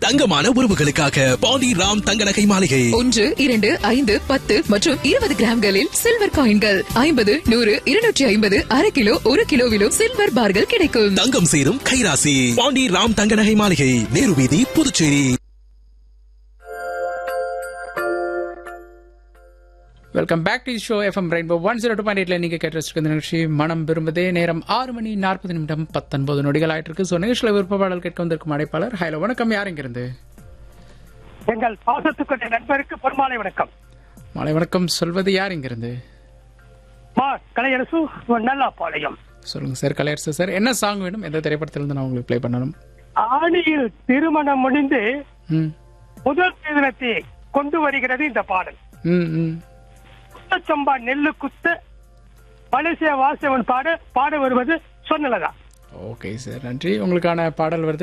தங்கமான உறவுகளுக்காக பாண்டி ராம் தங்க நகை மாளிகை ஒன்று இரண்டு ஐந்து பத்து மற்றும் இருபது கிராம்களில் சில்வர் காயின்கள் ஐம்பது நூறு இருநூற்றி ஐம்பது அரை கிலோ ஒரு கிலோவிலும் சில்வர் பார்கள் கிடைக்கும் தங்கம் சேரும் கைராசி பாண்டி ராம் தங்க நகை மாளிகை நேரு வீதி Puducherry welcome back to show F M Rainbow one zero two point எயிட்ல நீங்க கேட்டு நிகழ்ச்சி மனம் விரும்புதே நேரம் ஆறு மணி நாற்பது நிமிடம் பத்தொன்பது நொடிகள் ஆயிட்டு இருக்கு ஸோ நிகழ்ச்சியில் விருப்பப்பாடல் கேட்க வந்திருக்கும் அழைப்பாளர் ஹலோ வணக்கம் யார் இங்கிருந்து எங்கள் பாசத்துக்குரிய நண்பருக்கு பொன்மாலை வணக்கம் மாலை வணக்கம் சொல்வது யார் இங்கிருந்து மா கலையரசு நல்லா பாளையம் சொல்லுங்க சார் கலையரசு சார் என்ன சாங் வேணும் எந்த திரைப்படத்திலிருந்து நான் உங்களுக்கு ப்ளே பண்ணணும் ஆணியில் திருமணம் முடிந்து ம் முதல் தினத்தை கொண்டு வருகிறது இந்த பாடல் ம் ம் குத்தச்சம்பா நெல்லு குத்த மலேசிய வாசவன் பாட பாட வருவது சொன்னலதா ஓகே சார் நன்றி உங்களுக்கான பாடல் வருது